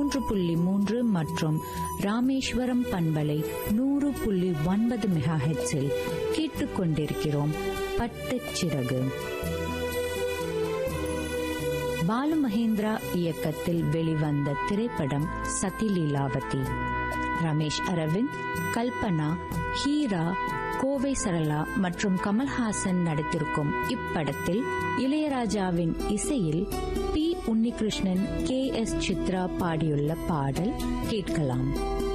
மூன்று புள்ளி மூன்று மற்றும் ராமேஸ்வரம் பண்பலை நூறு புள்ளி ஒன்பது மெகா ஹெட்ஸில் கேட்டுக்கொண்டிருக்கிறோம் பட்டுச் சிறகு பாலு மகேந்திரா இயக்கத்தில் வெளிவந்த திரைப்படம் சதிலீலாவதி ரமேஷ் அரவிந்த் கல்பனா ஹீரா கோவை சரளா மற்றும் கமல்ஹாசன் நடித்திருக்கும் இப்படத்தில் இளையராஜாவின் இசையில் P Unnikrishnan K S Chithra பாடியுள்ள பாடல் கேட்கலாம்